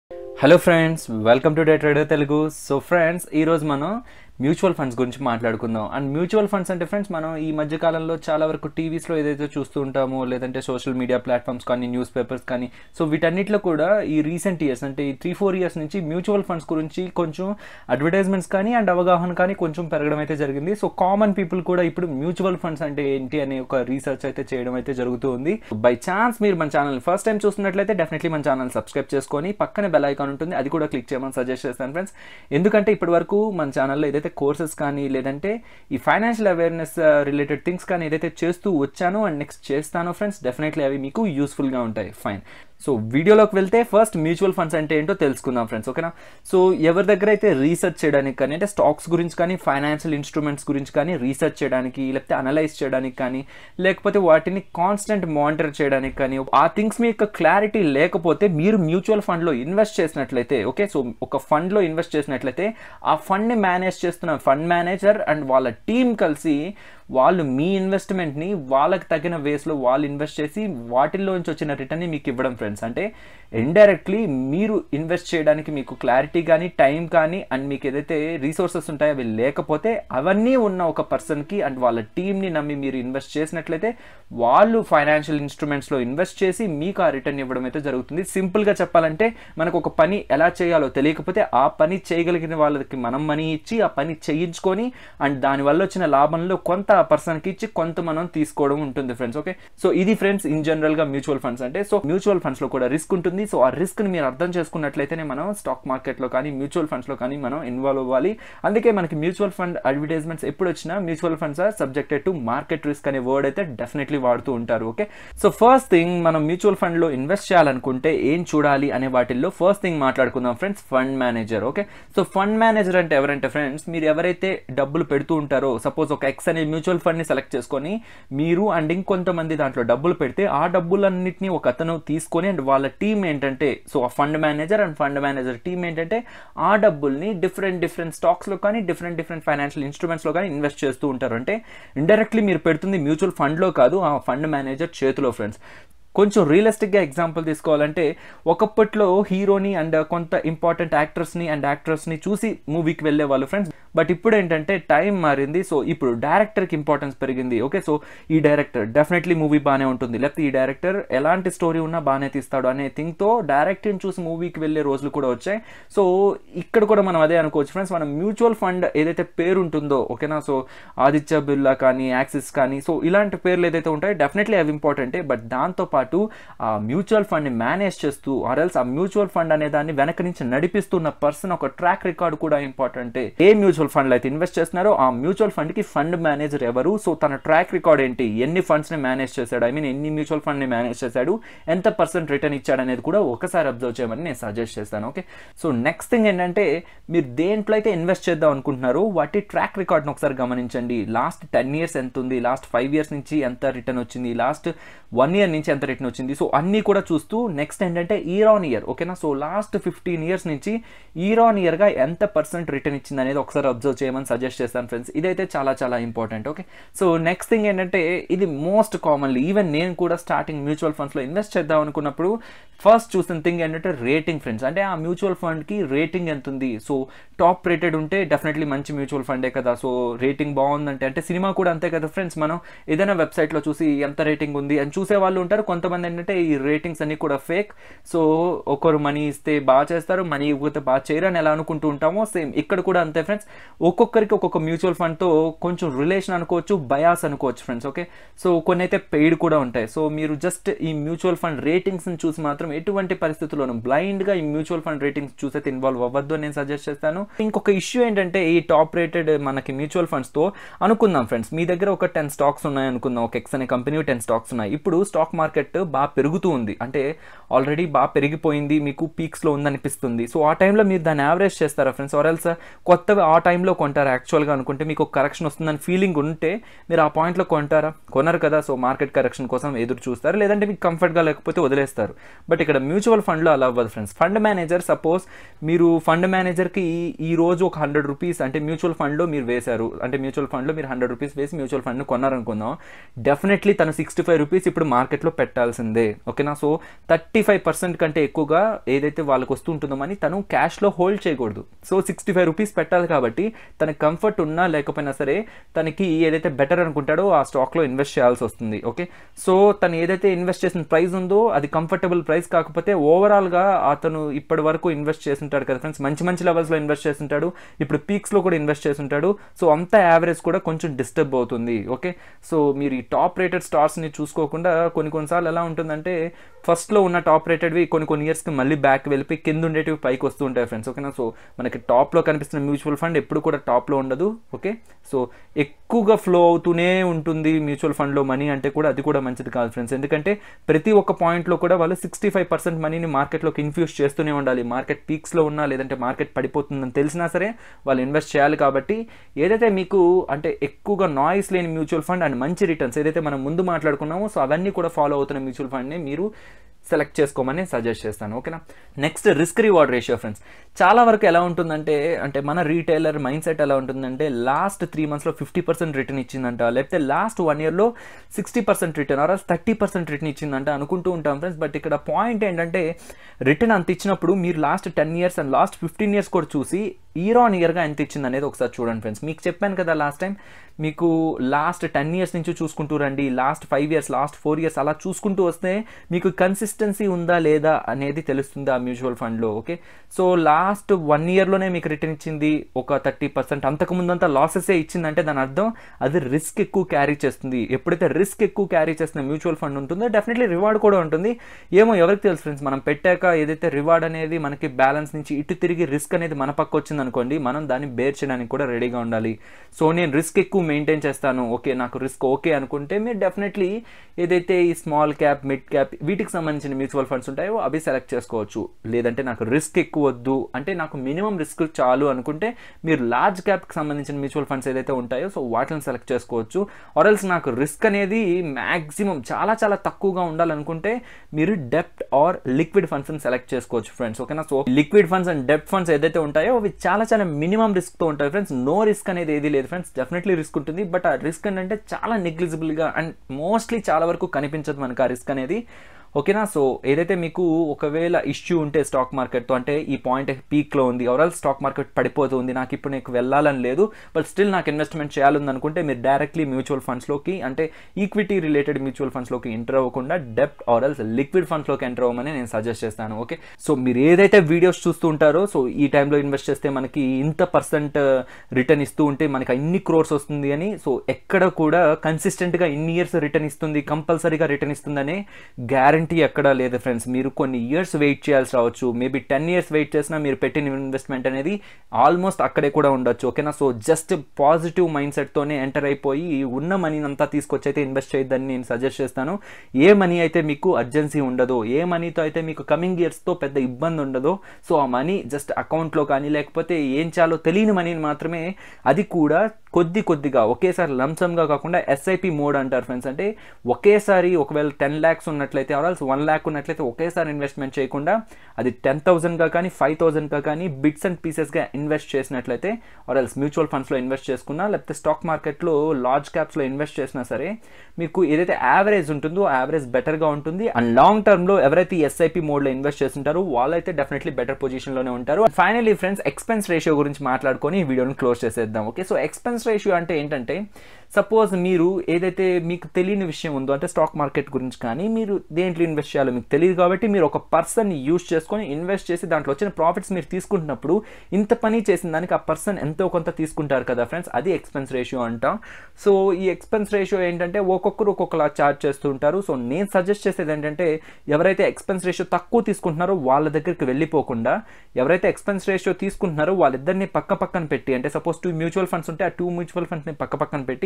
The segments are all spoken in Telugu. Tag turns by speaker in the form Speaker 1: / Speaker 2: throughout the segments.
Speaker 1: hello friends welcome to day trader Telugu so friends ఈరోజు మనం మ్యూచువల్ ఫండ్స్ గురించి మాట్లాడుకుందాం అండ్ మ్యూచువల్ ఫండ్స్ అంటే ఫ్రెండ్స్ మనం ఈ మధ్య కాలంలో చాలా వరకు టీవీస్లో ఏదైతే చూస్తూ ఉంటామో లేదంటే సోషల్ మీడియా ప్లాట్ఫామ్స్ కానీ న్యూస్ పేపర్స్ కానీ సో వీటన్నిటిలో కూడా ఈ రీసెంట్ ఇయర్స్ అంటే ఈ త్రీ ఫోర్ ఇయర్స్ నుంచి మ్యూచువల్ ఫండ్స్ గురించి కొంచెం అడ్వర్టైజ్మెంట్స్ కానీ అండ్ అవగాహన కానీ కొంచెం పెరగడం అయితే జరిగింది సో కామన్ పీపుల్ కూడా ఇప్పుడు మ్యూచువల్ ఫండ్స్ అంటే ఏంటి అనే ఒక రీసెర్చ్ అయితే చేయడం అయితే జరుగుతూ ఉంది బై ఛాన్స్ మీరు మన ఛానల్ ఫస్ట్ టైం చూస్తున్నట్లయితే డెఫినెట్లీ మన ఛానల్ సబ్స్క్రైబ్ చేసుకొని పక్కనే బెల్ ఐకాన్ ఉంటుంది అది కూడా క్లిక్ చేయమని సజెస్ట్ చేస్తాను ఫ్రెండ్స్ ఎందుకంటే ఇప్పటి వరకు మన ఛానల్లో ఏదైతే కోర్సెస్ కానీ లేదంటే ఈ ఫైనాన్షియల్ అవేర్నెస్ రిలేటెడ్ థింగ్స్ కానీ ఏదైతే చేస్తూ వచ్చానో అండ్ నెక్స్ట్ చేస్తానో ఫ్రెండ్స్ డెఫినెట్లీ అవి మీకు యూస్ఫుల్గా ఉంటాయి ఫైన్ సో వీడియోలోకి వెళ్తే ఫస్ట్ మ్యూచువల్ ఫండ్స్ అంటే ఏంటో తెలుసుకుందాం ఫ్రెండ్స్ ఓకేనా సో ఎవరి దగ్గర అయితే రీసెర్చ్ చేయడానికి కానీ అంటే స్టాక్స్ గురించి కానీ ఫైనాన్షియల్ ఇన్స్ట్రుమెంట్స్ గురించి కానీ రీసెర్చ్ చేయడానికి లేకపోతే అనలైజ్ చేయడానికి కానీ లేకపోతే వాటిని కాన్స్టెంట్ మానిటర్ చేయడానికి కానీ ఆ థింగ్స్ మీ యొక్క క్లారిటీ లేకపోతే మీరు మ్యూచువల్ ఫండ్లో ఇన్వెస్ట్ చేసినట్లయితే ఓకే సో ఒక ఫండ్లో ఇన్వెస్ట్ చేసినట్లయితే ఆ ఫండ్ని మేనేజ్ చేస్తున్న ఫండ్ మేనేజర్ అండ్ వాళ్ళ టీం కలిసి వాళ్ళు మీ ఇన్వెస్ట్మెంట్ని వాళ్ళకి తగిన వేస్లో వాళ్ళు ఇన్వెస్ట్ చేసి వాటిల్లోంచి వచ్చిన రిటర్న్ని మీకు ఇవ్వడం ఫ్రెండ్స్ అంటే ఇండైరెక్ట్లీ మీరు ఇన్వెస్ట్ చేయడానికి మీకు క్లారిటీ కానీ టైం కానీ అండ్ మీకు ఏదైతే రీసోర్సెస్ ఉంటాయో అవి లేకపోతే అవన్నీ ఉన్న ఒక పర్సన్కి అండ్ వాళ్ళ టీంని నమ్మి మీరు ఇన్వెస్ట్ చేసినట్లయితే వాళ్ళు ఫైనాన్షియల్ ఇన్స్ట్రుమెంట్స్లో ఇన్వెస్ట్ చేసి మీకు ఆ రిటర్న్ ఇవ్వడం అయితే జరుగుతుంది సింపుల్గా చెప్పాలంటే మనకు ఒక పని ఎలా చేయాలో తెలియకపోతే ఆ పని చేయగలిగిన వాళ్ళకి మనం మనీ ఇచ్చి ఆ పని చేయించుకొని అండ్ దానివల్ల వచ్చిన లాభంలో కొంత ఆ పర్సన్కి ఇచ్చి కొంత మనం తీసుకోవడం ఉంటుంది ఫ్రెండ్స్ ఓకే సో ఇది ఫ్రెండ్స్ ఇన్ జనరల్గా మ్యూచువల్ ఫండ్స్ అంటే సో మ్యూచువల్ ఫండ్స్లో కూడా రిస్క్ ఉంటుంది సో ఆ రిస్క్ని మీరు అర్థం చేసుకున్నట్లయితేనే మనం స్టాక్ మార్కెట్లో కానీ మ్యూచువల్ ఫండ్స్లో కానీ మనం ఇన్వాల్వ్ అవ్వాలి అందుకే మనకి మ్యూచువల్ ఫండ్ అడ్వర్టైజ్మెంట్స్ ఎప్పుడు వచ్చినా mutual funds are subjected to market risk అనే వర్డ్ అయితే డెఫినెట్లీ వాడుతూ ఉంటారు ఓకే సో ఫస్ట్ థింగ్ మనం మ్యూచువల్ ఫండ్లో ఇన్వెస్ట్ చేయాలనుకుంటే ఏం చూడాలి అనే వాటిల్లో ఫస్ట్ థింగ్ మాట్లాడుకుందాం friends fund manager okay so fund manager అంటే ఎవరంటే ఫ్రెండ్స్ మీరు ఎవరైతే డబ్బులు పెడుతూ ఉంటారో సపోజ్ ఒక ఎక్స్ అనే మ్యూచువల్ ఫండ్ని సెలెక్ట్ చేసుకొని మీరు అండ్ ఇంకొంతమంది దాంట్లో డబ్బులు పెడితే ఆ డబ్బులన్నింటినీ ఒక అతను తీసుకొని అండ్ వాళ్ళ టీం ఏంటంటే సో ఆ fund manager and fund manager team ఏంటంటే ఆ డబ్బుల్ని డిఫరెంట్ డిఫరెంట్ స్టాక్స్లో కానీ డిఫరెంట్ డిఫరెంట్ ఫైనాన్షియల్ ఇన్స్ట్రుమెంట్స్లో కానీ ఇన్వెస్ట్ చేస్తూ ఉంటారు అంటే ఇండైరెక్ట్లీ మీరు పెడుతుంది మ్యూచువల్ ఫండ్లో కాదు ఆ ఫండ్ మేనేజర్ చేతిలో ఫ్రెండ్స్ కొంచెం రియలిస్టిక్గా ఎగ్జాంపుల్ తీసుకోవాలంటే ఒకప్పట్లో హీరోని అండ్ కొంత ఇంపార్టెంట్ యాక్టర్స్ని అండ్ యాక్టర్స్ని చూసి మూవీకి వెళ్ళే వాళ్ళు ఫ్రెండ్స్ బట్ ఇప్పుడు ఏంటంటే టైం మారింది సో ఇప్పుడు డైరెక్టర్కి ఇంపార్టెన్స్ పెరిగింది ఓకే సో ఈ డైరెక్టర్ డెఫినెట్లీ మూవీ బాగానే ఉంటుంది లేకపోతే ఈ డైరెక్టర్ ఎలాంటి స్టోరీ ఉన్నా బాగానే తీస్తాడు అనే థింగ్తో డైరెక్ట్ని చూసి మూవీకి వెళ్ళే రోజులు కూడా వచ్చాయి సో ఇక్కడ కూడా మనం అదే అనుకోవచ్చు ఫ్రెండ్స్ మనం మ్యూచువల్ ఫండ్ ఏదైతే పేరు ఉంటుందో ఓకేనా సో ఆదిత్య బిర్లా కానీ యాక్సిస్ కానీ సో ఇలాంటి పేర్లు ఏదైతే ఉంటాయో డెఫినెట్లీ అవి ఇంపార్టెంటే బట్ దాంతో పాటు ఆ మ్యూచువల్ ఫండ్ని మేనేజ్ చేస్తూ ఆర్ఎల్స్ ఆ మ్యూచువల్ ఫండ్ అనే దాన్ని వెనక నుంచి నడిపిస్తున్న పర్సన్ ఒక ట్రాక్ రికార్డ్ కూడా ఇంపార్టెంటే ఏ మ్యూచువల్ ఫండ్లో అయితే ఇన్వెస్ట్ చేస్తున్నారో ఆ మ్యూచువల్ ఫండ్కి ఫండ్ మేనేజర్ ఎవరు సో తన ట్రాక్ రికార్డ్ ఏంటి ఎన్ని ఫండ్స్ని మేనేజ్ చేశాడు ఐ మీన్ ఎన్ని మ్యూచువల్ ఫండ్ని మేనేజ్ చేశాడు ఎంత పర్సెంట్ రిటర్న్ ఇచ్చాడు అనేది కూడా ఒకసారి అబ్జర్వ్ చేయమని నేను సజెస్ట్ చేస్తాను ఓకే సో నెక్స్ట్ థింగ్ ఏంటంటే మీరు దేంట్లో అయితే ఇన్వెస్ట్ చేద్దాం అనుకుంటున్నారో వాటి ట్రాక్ రికార్డ్ని ఒకసారి గమనించండి లాస్ట్ టెన్ ఇయర్స్ ఎంత ఉంది లాస్ట్ ఫైవ్ ఇయర్స్ నుంచి ఎంత రిటర్న్ వచ్చింది లాస్ట్ వన్ ఇయర్ నుంచి ఎంత రిటర్న్ వచ్చింది సో అన్నీ కూడా చూస్తూ నెక్స్ట్ ఏంటంటే ఇయర్ ఆన్ ఇయర్ ఓకేనా సో లాస్ట్ ఫిఫ్టీన్ ఇయర్స్ నుంచి ఇయర్ ఆన్ ఇయర్గా ఎంత పర్సెంట్ రిటర్న్ ఇచ్చింది అనేది ఒకసారి అబ్జర్వ్ చేయమని సజెస్ట్ చేస్తాను ఫ్రెండ్స్ ఇదైతే చాలా చాలా important okay so next thing ఏంటంటే ఇది మోస్ట్ కామన్లీ ఈవెన్ నేను కూడా స్టార్టింగ్ మ్యూచువల్ ఫండ్స్లో ఇన్వెస్ట్ చేద్దాం అనుకున్నప్పుడు ఫస్ట్ చూసిన థింగ్ ఏంటంటే రేటింగ్ ఫ్రెండ్స్ అంటే ఆ మ్యూచువల్ ఫండ్కి రేటింగ్ ఎంత ఉంది సో టాప్ రేటెడ్ ఉంటే డెఫినెట్లీ మంచి మ్యూచువల్ ఫండే కదా సో రేటింగ్ బాగుందంటే అంటే సినిమా కూడా అంతే కదా ఫ్రెండ్స్ మనం ఏదైనా వెబ్సైట్లో చూసి ఎంత రేటింగ్ ఉంది అని చూసే వాళ్ళు ఉంటారు కొంతమంది ఏంటంటే ఈ రేటింగ్స్ అన్ని కూడా ఫేక్ సో ఒకరు మనీ ఇస్తే బాగా చేస్తారు మనీ ఇవ్వకపోతే బాగా చేయరు అని ఎలా అనుకుంటూ ఉంటామో సేమ్ ఇక్కడ కూడా అంతే ఫ్రెండ్స్ ఒక్కొక్కరికి ఒక్కొక్క మ్యూచువల్ ఫండ్తో కొంచెం రిలేషన్ అనుకోవచ్చు బయాస్ అనుకోవచ్చు ఫ్రెండ్స్ ఓకే సో కొన్ని అయితే పెయిడ్ కూడా ఉంటాయి సో మీరు జస్ట్ ఈ మ్యూచువల్ ఫండ్ రేటింగ్స్ని చూసి మాత్రం ఎటువంటి పరిస్థితుల్లోనూ బ్లైండ్గా ఈ మ్యూచువల్ ఫండ్ రేటింగ్స్ చూసైతే ఇన్వాల్వ్ అవ్వద్దు అని నేను సజెస్ట్ చేస్తాను ఇంకొక ఇష్యూ ఏంటంటే ఈ టాప్ రేటెడ్ మనకి మ్యూచువల్ ఫండ్స్తో అనుకుందాం ఫ్రెండ్స్ మీ దగ్గర ఒక టెన్ స్టాక్స్ ఉన్నాయి అనుకుందాం ఒక ఎక్స్ అనే కంపెనీ టెన్ స్టాక్స్ ఉన్నాయి ఇప్పుడు స్టాక్ మార్కెట్ బాగా పెరుగుతూ ఉంది అంటే ఆల్రెడీ బాగా పెరిగిపోయింది మీకు పీక్స్లో ఉందనిపిస్తుంది సో ఆ టైంలో మీరు దాన్ని యావరేజ్ చేస్తారా ఫ్రెండ్స్ ఆర్ఎల్స్ కొత్తగా ఆ టైంలో కొంటారా యాక్చువల్గా అనుకుంటే మీకు ఒక కరెక్షన్ వస్తుందని ఫీలింగ్ ఉంటే మీరు ఆ పాయింట్లో కొంటారా కొనరు కదా సో మార్కెట్ కరెక్షన్ కోసం ఎదురు చూస్తారు లేదంటే మీకు కంఫర్ట్గా లేకపోతే వదిలేస్తారు బట్ బట్ ఇక్కడ మ్యూచువల్ ఫండ్లో అలా అవ్వదు ఫ్రెండ్స్ ఫండ్ మేనేజర్ సపోజ్ మీరు ఫండ్ మేనేజర్కి ఈ రోజు ఒక హండ్రెడ్ రూపీస్ అంటే మ్యూచువల్ ఫండ్లో మీరు వేశారు అంటే మ్యూచువల్ ఫండ్లో మీరు హండ్రెడ్ రూపీస్ వేసి మ్యూచువల్ ఫండ్ను కొన్నారనుకుందాం డెఫినెట్లీ తను సిక్స్టీ ఫైవ్ రూపీస్ ఇప్పుడు మార్కెట్లో పెట్టాల్సిందే ఓకేనా సో థర్టీ ఫైవ్ పర్సెంట్ కంటే ఎక్కువగా ఏదైతే వాళ్ళకి వస్తుంటుందో మనీ తను క్యాష్లో హోల్డ్ చేయకూడదు సో సిక్స్టీ ఫైవ్ రూపీస్ పెట్టాలి కాబట్టి తనకి కంఫర్ట్ ఉన్నా లేకపోయినా సరే తనకి ఏదైతే బెటర్ అనుకుంటాడో ఆ స్టాక్లో ఇన్వెస్ట్ చేయాల్సి వస్తుంది ఓకే సో తను ఏదైతే ఇన్వెస్ట్ చేసిన ప్రైస్ ఉందో అది కంఫర్టబుల్ ప్రైస్ కాకపోతే ఓవరాల్గా అతను ఇప్పటి వరకు ఇన్వెస్ట్ చేస్తుంటాడు కదా ఫ్రెండ్స్ మంచి మంచి లెవెల్స్లో ఇన్వెస్ట్ చేస్తుంటాడు ఇప్పుడు పీక్స్లో కూడా ఇన్వెస్ట్ చేస్తుంటాడు సో అంత యావరేజ్ కూడా కొంచెం డిస్టర్బ్ అవుతుంది ఓకే సో మీరు ఈ టాప్ రేటెడ్ స్టార్స్ని చూసుకోకుండా కొన్ని కొన్నిసార్లు ఎలా ఉంటుందంటే ఫస్ట్లో ఉన్న టాప్ రేటెడ్వి కొన్ని కొన్ని ఇయర్స్కి మళ్ళీ బ్యాక్ వెళ్ళిపోయి కింద ఉండేటివి పైకి వస్తూ ఉంటాయి ఫ్రెండ్స్ ఓకేనా సో మనకి టాప్లో కనిపిస్తున్న మ్యూచువల్ ఫండ్ ఎప్పుడు కూడా టాప్లో ఉండదు ఓకే సో ఎక్కువగా ఫ్లో అవుతూనే ఉంటుంది మ్యూచువల్ ఫండ్లో మనీ అంటే కూడా అది కూడా మంచిది కాదు ఫ్రెండ్స్ ఎందుకంటే ప్రతి ఒక్క పాయింట్లో కూడా వాళ్ళు సిక్స్టీ ఫైవ్ పర్సెంట్ మనీని మార్కెట్లోకి ఇన్ఫ్యూజ్ చేస్తూనే ఉండాలి మార్కెట్ పీక్స్లో ఉన్నా లేదంటే మార్కెట్ పడిపోతుందని తెలిసినా సరే వాళ్ళు ఇన్వెస్ట్ చేయాలి కాబట్టి ఏదైతే మీకు అంటే ఎక్కువగా నాయిస్ లేని మ్యూచువల్ ఫండ్ అండ్ మంచి రిటర్న్స్ ఏదైతే మనం ముందు మాట్లాడుకున్నామో సో అవన్నీ కూడా ఫాలో అవుతున్న మ్యూచువల్ ఫండ్ని మీరు సెలెక్ట్ చేసుకోమని సజెస్ట్ చేస్తాను ఓకేనా next risk reward ratio friends చాలా వరకు ఎలా ఉంటుందంటే అంటే మన రీటైలర్ మైండ్ సెట్ ఎలా ఉంటుందంటే లాస్ట్ త్రీ మంత్స్లో ఫిఫ్టీ పర్సెంట్ రిటర్న్ ఇచ్చిందంట లేకపోతే లాస్ట్ వన్ ఇయర్లో sixty percent return or thirty percent return ఇచ్చిందంట అనుకుంటూ ఉంటాం ఫ్రెండ్స్ బట్ ఇక్కడ పాయింట్ ఏంటంటే రిటర్న్ అంత ఇచ్చినప్పుడు మీరు last ten years and last fifteen years కూడా చూసి ఇయర్ ఆన్ ఇయర్గా ఎంత ఇచ్చింది అనేది ఒకసారి చూడండి ఫ్రెండ్స్ మీకు చెప్పాను కదా లాస్ట్ టైం మీకు లాస్ట్ టెన్ ఇయర్స్ నుంచి చూసుకుంటూ రండి last five years last four years అలా చూసుకుంటూ వస్తే మీకు కన్సిస్టెన్సీ ఉందా లేదా అనేది తెలుస్తుంది ఆ మ్యూచువల్ ఫండ్లో ఓకే సో లాస్ట్ వన్ ఇయర్లోనే మీకు రిటర్న్ ఇచ్చింది ఒక థర్టీ పర్సెంట్ అంతకు ముందంతా లాసెసే ఇచ్చిందంటే దాని అర్థం అది రిస్క్ ఎక్కువ క్యారీ చేస్తుంది ఎప్పుడైతే రిస్క్ ఎక్కువ క్యారీ చేస్తున్న మ్యూచువల్ ఫండ్ ఉంటుందో డెఫినెట్లీ రివార్డ్ కూడా ఉంటుంది ఏమో ఎవరికి తెలుసు ఫ్రెండ్స్ మనం పెట్టాక ఏదైతే రివార్డ్ అనేది మనకి బ్యాలెన్స్ నుంచి ఇటు తిరిగి రిస్క్ అనేది మన పక్క వచ్చింది అనుకోండి మనం దాన్ని బేర్ చేయడానికి కూడా రెడీగా ఉండాలి సో నేను రిస్క్ ఎక్కువ మెయింటైన్ చేస్తాను ఓకే నాకు రిస్క్ ఓకే అనుకుంటే మీరు డెఫినెట్లీ ఏదైతే ఈ స్మాల్ క్యాప్ మిడ్ క్యాప్ వీటికి సంబంధించిన మ్యూచువల్ ఫండ్స్ ఉంటాయో అవి సెలెక్ట్ చేసుకోవచ్చు లేదంటే నాకు రిస్క్ ఎక్కువ వద్దు అంటే నాకు మినిమం రిస్క్ చాలు అనుకుంటే మీరు లార్జ్ క్యాప్కి సంబంధించిన మ్యూచువల్ ఫండ్స్ ఏదైతే ఉంటాయో సో వాటిని సెలెక్ట్ చేసుకోవచ్చు ఆర్ఎల్స్ నాకు రిస్క్ అనేది మ్యాక్సిమం చాలా చాలా తక్కువగా ఉండాలనుకుంటే మీరు డెప్ట్ ఆర్ లిక్విడ్ ఫండ్స్ని సెలెక్ట్ చేసుకోవచ్చు ఫ్రెండ్స్ ఓకేనా సో లిక్విడ్ ఫండ్స్ అండ్ డెప్ట్ ఫండ్స్ ఏదైతే ఉంటాయో అవి చాలా చాలా మినిమం రిస్క్తో ఉంటాయి ఫ్రెండ్స్ నో రిస్క్ అనేది ఏది లేదు ఫ్రెండ్స్ డెఫినెట్లీ రిస్క్ ఉంటుంది బట్ ఆ రిస్క్ ఏంటంటే చాలా నెగ్లిజిబుల్గా అండ్ మోస్ట్లీ చాలా వరకు కనిపించదు మనకు ఆ రిస్క్ అనేది ఓకేనా సో ఏదైతే మీకు ఒకవేళ ఇష్యూ ఉంటే స్టాక్ మార్కెట్తో అంటే ఈ పాయింట్ పీక్లో ఉంది ఎవరాల్ స్టాక్ మార్కెట్ పడిపోతుంది నాకు ఇప్పుడు నీకు వెళ్ళాలని లేదు బట్ స్టిల్ నాకు ఇన్వెస్ట్మెంట్ చేయాలని అనుకుంటే మీరు డైరెక్ట్లీ మ్యూచువల్ ఫండ్స్లోకి అంటే ఈక్విటీ రిలేటెడ్ మ్యూచువల్ ఫండ్స్లోకి ఎంటర్ అవ్వకుండా డెప్ట్ ఆర్ఎల్స్ లిక్విడ్ ఫండ్స్లోకి ఎంటర్ అవ్వమని నేను సజెస్ట్ చేస్తాను ఓకే సో మీరు ఏదైతే వీడియోస్ చూస్తూ ఉంటారో సో ఈ టైంలో ఇన్వెస్ట్ చేస్తే మనకి ఇంత పర్సెంట్ రిటర్న్ ఇస్తూ ఉంటే మనకి అన్ని క్రోర్స్ వస్తుంది అని సో ఎక్కడ కూడా కన్సిస్టెంట్గా ఇన్ని ఇయర్స్ రిటర్న్ ఇస్తుంది కంపల్సరీగా రిటర్న్ ఇస్తుందనే గ్యారంటీ ఎక్కడా లేదు ఫ్రెండ్స్ మీరు కొన్ని ఇయర్స్ వెయిట్ చేయాల్సి రావచ్చు మేబీ టెన్ ఇయర్స్ వెయిట్ చేసినా మీరు పెట్టిన ఇన్వెస్ట్మెంట్ అనేది ఆల్మోస్ట్ అక్కడే కూడా ఉండొచ్చు ఓకేనా సో జస్ట్ పాజిటివ్ మైండ్ సెట్తోనే ఎంటర్ అయిపోయి ఉన్న మనీని అంతా తీసుకొచ్చి అయితే ఇన్వెస్ట్ చేయొద్దని నేను సజెస్ట్ చేస్తాను ఏ మనీ అయితే మీకు అర్జెన్సీ ఉండదో ఏ మనీతో అయితే మీకు కమింగ్ ఇయర్స్తో పెద్ద ఇబ్బంది ఉండదో సో ఆ మనీ జస్ట్ అకౌంట్లో కానీ లేకపోతే ఏం చేయాలో తెలియని మనీని మాత్రమే అది కూడా కొద్ది కొద్దిగా ఒకేసారి లంసమ్గా కాకుండా ఎస్ఐపి మోడ్ అంటారు ఫ్రెండ్స్ అంటే ఒకేసారి ఒకవేళ టెన్ ల్యాక్స్ ఉన్నట్లయితే ఆర్ఎల్స్ వన్ ల్యాక్ ఉన్నట్లయితే ఒకేసారి ఇన్వెస్ట్మెంట్ చేయకుండా అది టెన్ థౌసండ్గా కానీ ఫైవ్ థౌసండ్గా కానీ బిట్స్ అండ్ పీసెస్గా ఇన్వెస్ట్ చేసినట్లయితే ఆర్ఎల్స్ మ్యూచువల్ ఫండ్స్లో ఇన్వెస్ట్ చేసుకున్నా లేకపోతే స్టాక్ మార్కెట్లో లార్జ్ క్యాప్స్లో ఇన్వెస్ట్ చేసినా సరే మీకు ఏదైతే యావరేజ్ ఉంటుందో యావరేజ్ బెటర్గా ఉంటుంది అండ్ లాంగ్ టర్మ్లో ఎవరైతే ఎస్ఐపి మోడ్లో ఇన్వెస్ట్ చేస్తుంటారో వాళ్ళైతే డెఫినెట్లీ బెటర్ పొజిషన్లోనే ఉంటారు ఫైనలీ ఫ్రెండ్స్ ఎక్స్పెన్స్ రేషియో గురించి మాట్లాడుకొని ఈ వీడియోని క్లోజ్ చేసేద్దాం ఓకే సో ఎక్స్పెన్స్ రేషియో అంటే ఏంటంటే సపోజ్ మీరు ఏదైతే మీకు తెలియని విషయం ఉందో అంటే స్టాక్ మార్కెట్ గురించి కానీ మీరు దేంట్లో ఇన్వెస్ట్ చేయాలో మీకు తెలియదు కాబట్టి మీరు ఒక పర్సన్ని యూజ్ చేసుకొని ఇన్వెస్ట్ చేసి దాంట్లో వచ్చిన ప్రాఫిట్స్ మీరు తీసుకుంటున్నప్పుడు ఇంత పని చేసిన దానికి ఆ పర్సన్ ఎంతో కొంత తీసుకుంటారు కదా ఫ్రెండ్స్ అది ఎక్స్పెన్స్ రేషియో అంటాం సో ఈ ఎక్స్పెన్స్ రేషియో ఏంటంటే ఒక్కొక్కరు ఒక్కొక్కలా చార్జ్ చేస్తూ ఉంటారు సో నేను సజెస్ట్ చేసేది ఏంటంటే ఎవరైతే ఎక్స్పెన్స్ రేషియో తక్కువ తీసుకుంటున్నారో వాళ్ళ దగ్గరికి వెళ్ళిపోకుండా ఎవరైతే ఎక్స్పెన్స్ రేషియో తీసుకుంటున్నారో వాళ్ళిద్దరిని పక్క పక్కన పెట్టి అంటే సపోజ్ టూ మ్యూచువల్ ఫండ్స్ ఉంటే ఆ టూ మ్యూచువల్ ఫండ్స్ని పక్క పక్కన పెట్టి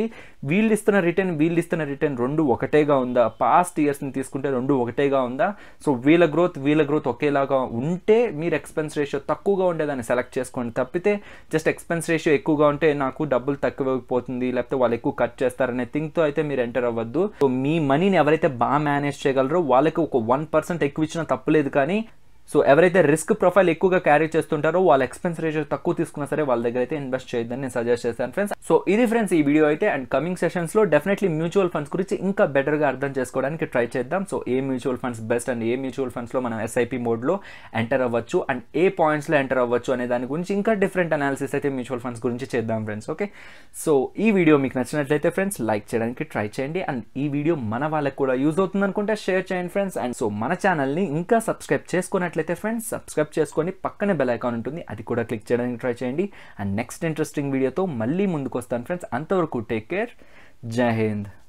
Speaker 1: వీళ్ళు ఇస్తున్న రిటర్న్ వీళ్ళు ఇస్తున్న రిటర్న్ రెండు ఒకటేగా ఉందా పాస్ట్ ఇయర్స్ని తీసుకుంటే రెండు ఒకటేగా ఉందా సో వీళ్ళ గ్రోత్ వీళ్ళ గ్రోత్ ఒకేలాగా ఉంటే మీరు ఎక్స్పెన్స్ రేషియో తక్కువగా ఉండేదాన్ని సెలెక్ట్ చేసుకోండి తప్పితే జస్ట్ ఎక్స్పెన్స్ రేషియో ఎక్కువగా ఉంటే నాకు డబ్బులు తక్కువైపోతుంది లేకపోతే వాళ్ళు ఎక్కువ కట్ చేస్తారనే థింగ్తో అయితే మీరు ఎంటర్ అవ్వద్దు సో మీ మనీని ఎవరైతే బాగా మేనేజ్ చేయగలరో వాళ్ళకి ఒక వన్ పర్సెంట్ ఎక్కువ ఇచ్చినా తప్పులేదు కానీ సో ఎవరైతే రిస్క్ ప్రొఫైల్ ఎక్కువగా క్యారీ చేస్తుంటారో వాళ్ళ ఎక్స్పెన్స్ రేషియో తక్కువ తీసుకున్నా సరే వాళ్ళ దగ్గర అయితే ఇన్వెస్ట్ చేయొద్దని నేను సజెస్ట్ చేశాను ఫ్రెండ్స్ సో ఇది ఫ్రెండ్స్ ఈ వీడియో అయితే అండ్ కమింగ్ సెషన్స్లో డెఫినెట్లీ మ్యూచువల్ ఫండ్స్ గురించి ఇంకా బెటర్గా అర్థం చేసుకోవడానికి ట్రై చేద్దాం సో ఏ మ్యూచువల్ ఫండ్స్ బెస్ట్ అండ్ ఏ మ్యూచువల్ ఫండ్స్లో మనం ఎస్ఐపి మోడ్లో ఎంటర్ అవ్వచ్చు అండ్ ఏ పాయింట్స్లో ఎంటర్ అవ్వచ్చు అనే దాని గురించి ఇంకా డిఫరెంట్ అనాలిసిస్ అయితే మ్యూచువల్ ఫండ్స్ గురించి చేద్దాం ఫ్రెండ్స్ ఓకే సో ఈ వీడియో మీకు నచ్చినట్లయితే ఫ్రెండ్స్ లైక్ చేయడానికి ట్రై చేయండి అండ్ ఈ వీడియో మన వాళ్ళకి కూడా యూజ్ అవుతుంది అనుకుంటే షేర్ చేయండి ఫ్రెండ్స్ అండ్ సో మన ఛానల్ని ఇంకా సబ్స్క్రైబ్ చేసుకున్నట్లయితే ఫ్రెండ్స్ సబ్స్క్రైబ్ చేసుకొని పక్కనే బెల్ ఐకాన్ ఉంటుంది అది కూడా క్లిక్ చేయడానికి ట్రై చేయండి అండ్ నెక్స్ట్ ఇంట్రెస్టింగ్ వీడియోతో మళ్ళీ ముందుకు వస్తాను ఫ్రెండ్స్ అంతవరకు టేక్ కేర్ జై హింద్